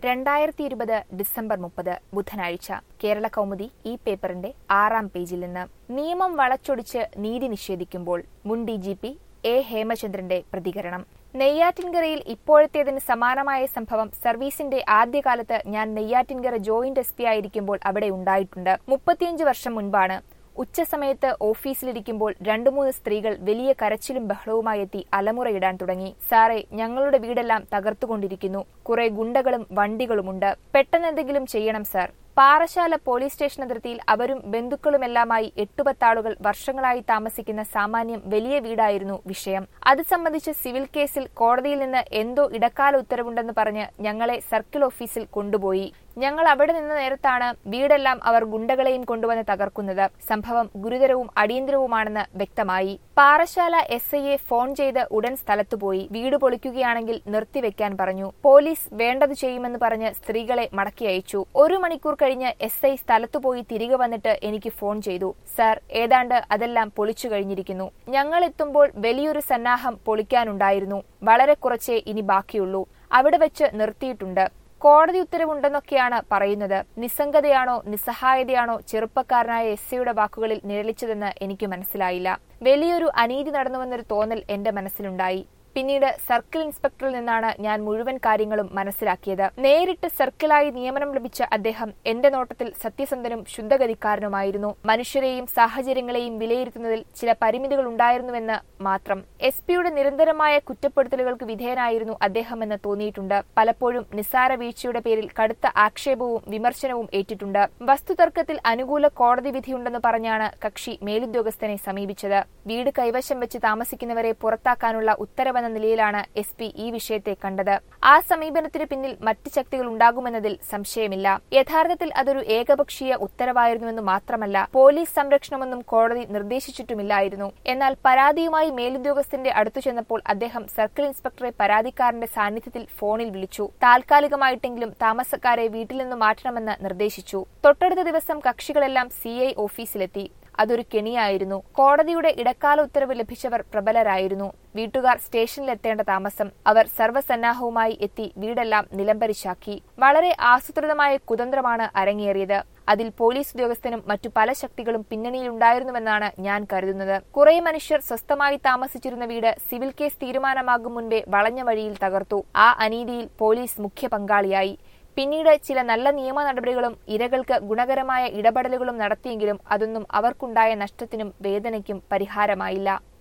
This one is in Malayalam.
രണ്ടായിരത്തി ഇരുപത് ഡിസംബർ മുപ്പത് ബുധനാഴ്ച കേരള കൗമുദി ഈ പേപ്പറിന്റെ ആറാം പേജിൽ നിന്ന് നിയമം വളച്ചൊടിച്ച് നീതി നിഷേധിക്കുമ്പോൾ മുൻ ഡി ജി പി എ ഹേമചന്ദ്രന്റെ പ്രതികരണം നെയ്യാറ്റിൻകരയിൽ ഇപ്പോഴത്തേതിന് സമാനമായ സംഭവം സർവീസിന്റെ ആദ്യകാലത്ത് ഞാൻ നെയ്യാറ്റിൻകര ജോയിന്റ് എസ് പി ആയിരിക്കുമ്പോൾ അവിടെ ഉണ്ടായിട്ടുണ്ട് മുപ്പത്തിയഞ്ച് വർഷം മുൻപാണ് ഉച്ചസമയത്ത് ഓഫീസിലിരിക്കുമ്പോൾ രണ്ടു മൂന്ന് സ്ത്രീകൾ വലിയ കരച്ചിലും ബഹളവുമായി എത്തി അലമുറയിടാൻ തുടങ്ങി സാറേ ഞങ്ങളുടെ വീടെല്ലാം തകർത്തുകൊണ്ടിരിക്കുന്നു കുറെ ഗുണ്ടകളും വണ്ടികളുമുണ്ട് പെട്ടെന്നെന്തെങ്കിലും ചെയ്യണം സാർ പാറശാല പോലീസ് സ്റ്റേഷൻ അതിർത്തിയിൽ അവരും ബന്ധുക്കളുമെല്ലാമായി എട്ടുപത്താളുകൾ വർഷങ്ങളായി താമസിക്കുന്ന സാമാന്യം വലിയ വീടായിരുന്നു വിഷയം അത് സംബന്ധിച്ച് സിവിൽ കേസിൽ കോടതിയിൽ നിന്ന് എന്തോ ഇടക്കാല ഉത്തരവുണ്ടെന്ന് പറഞ്ഞ് ഞങ്ങളെ സർക്കിൾ ഓഫീസിൽ കൊണ്ടുപോയി ഞങ്ങൾ അവിടെ നിന്ന നേരത്താണ് വീടെല്ലാം അവർ ഗുണ്ടകളെയും കൊണ്ടുവന്ന് തകർക്കുന്നത് സംഭവം ഗുരുതരവും അടിയന്തരവുമാണെന്ന് വ്യക്തമായി പാറശാല എസ് ഐയെ ഫോൺ ചെയ്ത് ഉടൻ സ്ഥലത്തുപോയി വീട് പൊളിക്കുകയാണെങ്കിൽ നിർത്തിവെക്കാൻ പറഞ്ഞു പോലീസ് വേണ്ടത് ചെയ്യുമെന്ന് പറഞ്ഞ് സ്ത്രീകളെ മടക്കി അയച്ചു ഒരു മണിക്കൂർ കഴിഞ്ഞ് എസ് ഐ സ്ഥലത്തുപോയി തിരികെ വന്നിട്ട് എനിക്ക് ഫോൺ ചെയ്തു സർ ഏതാണ്ട് അതെല്ലാം പൊളിച്ചു കഴിഞ്ഞിരിക്കുന്നു ഞങ്ങൾ എത്തുമ്പോൾ വലിയൊരു സന്നാഹം പൊളിക്കാനുണ്ടായിരുന്നു വളരെ കുറച്ചേ ഇനി ബാക്കിയുള്ളൂ അവിടെ വെച്ച് നിർത്തിയിട്ടുണ്ട് കോടതി ഉത്തരവുണ്ടെന്നൊക്കെയാണ് പറയുന്നത് നിസ്സംഗതയാണോ നിസ്സഹായതയാണോ ചെറുപ്പക്കാരനായ എസ് സിയുടെ വാക്കുകളിൽ നിഴലിച്ചതെന്ന് എനിക്ക് മനസ്സിലായില്ല വലിയൊരു അനീതി നടന്നുവെന്നൊരു തോന്നൽ എന്റെ മനസ്സിലുണ്ടായി പിന്നീട് സർക്കിൾ ഇൻസ്പെക്ടറിൽ നിന്നാണ് ഞാൻ മുഴുവൻ കാര്യങ്ങളും മനസ്സിലാക്കിയത് നേരിട്ട് സർക്കിളായി നിയമനം ലഭിച്ച അദ്ദേഹം എന്റെ നോട്ടത്തിൽ സത്യസന്ധനും ശുദ്ധഗതിക്കാരനുമായിരുന്നു മനുഷ്യരെയും സാഹചര്യങ്ങളെയും വിലയിരുത്തുന്നതിൽ ചില പരിമിതികൾ ഉണ്ടായിരുന്നുവെന്ന് മാത്രം എസ് പിയുടെ നിരന്തരമായ കുറ്റപ്പെടുത്തലുകൾക്ക് വിധേയനായിരുന്നു അദ്ദേഹമെന്ന് തോന്നിയിട്ടുണ്ട് പലപ്പോഴും നിസ്സാര വീഴ്ചയുടെ പേരിൽ കടുത്ത ആക്ഷേപവും വിമർശനവും ഏറ്റിട്ടുണ്ട് വസ്തുതർക്കത്തിൽ അനുകൂല കോടതി വിധിയുണ്ടെന്ന് പറഞ്ഞാണ് കക്ഷി മേലുദ്യോഗസ്ഥനെ സമീപിച്ചത് വീട് കൈവശം വെച്ച് താമസിക്കുന്നവരെ പുറത്താക്കാനുള്ള ഉത്തരവെന്ന നിലയിലാണ് എസ് പി ഈ വിഷയത്തെ കണ്ടത് ആ സമീപനത്തിന് പിന്നിൽ മറ്റ് ശക്തികൾ ഉണ്ടാകുമെന്നതിൽ സംശയമില്ല യഥാർത്ഥത്തിൽ അതൊരു ഏകപക്ഷീയ ഉത്തരവായിരുന്നുവെന്ന് മാത്രമല്ല പോലീസ് സംരക്ഷണമൊന്നും കോടതി നിർദ്ദേശിച്ചിട്ടുമില്ലായിരുന്നു എന്നാൽ പരാതിയുമായി മേലുദ്യോഗസ്ഥന്റെ അടുത്തു ചെന്നപ്പോൾ അദ്ദേഹം സർക്കിൾ ഇൻസ്പെക്ടറെ പരാതിക്കാരന്റെ സാന്നിധ്യത്തിൽ ഫോണിൽ വിളിച്ചു താൽക്കാലികമായിട്ടെങ്കിലും താമസക്കാരെ വീട്ടിൽ നിന്ന് മാറ്റണമെന്ന് നിർദ്ദേശിച്ചു തൊട്ടടുത്ത ദിവസം കക്ഷികളെല്ലാം സി ഓഫീസിലെത്തി അതൊരു കെണിയായിരുന്നു കോടതിയുടെ ഇടക്കാല ഉത്തരവ് ലഭിച്ചവർ പ്രബലരായിരുന്നു വീട്ടുകാർ സ്റ്റേഷനിലെത്തേണ്ട താമസം അവർ സർവ്വസന്നാഹവുമായി എത്തി വീടെല്ലാം നിലംപരിശാക്കി വളരെ ആസൂത്രിതമായ കുതന്ത്രമാണ് അരങ്ങേറിയത് അതിൽ പോലീസ് ഉദ്യോഗസ്ഥനും മറ്റു പല ശക്തികളും പിന്നണിയിലുണ്ടായിരുന്നുവെന്നാണ് ഞാൻ കരുതുന്നത് കുറെ മനുഷ്യർ സ്വസ്ഥമായി താമസിച്ചിരുന്ന വീട് സിവിൽ കേസ് തീരുമാനമാകും മുൻപേ വളഞ്ഞ വഴിയിൽ തകർത്തു ആ അനീതിയിൽ പോലീസ് മുഖ്യ പങ്കാളിയായി പിന്നീട് ചില നല്ല നിയമ നടപടികളും ഇരകൾക്ക് ഗുണകരമായ ഇടപെടലുകളും നടത്തിയെങ്കിലും അതൊന്നും അവർക്കുണ്ടായ നഷ്ടത്തിനും വേദനയ്ക്കും പരിഹാരമായില്ല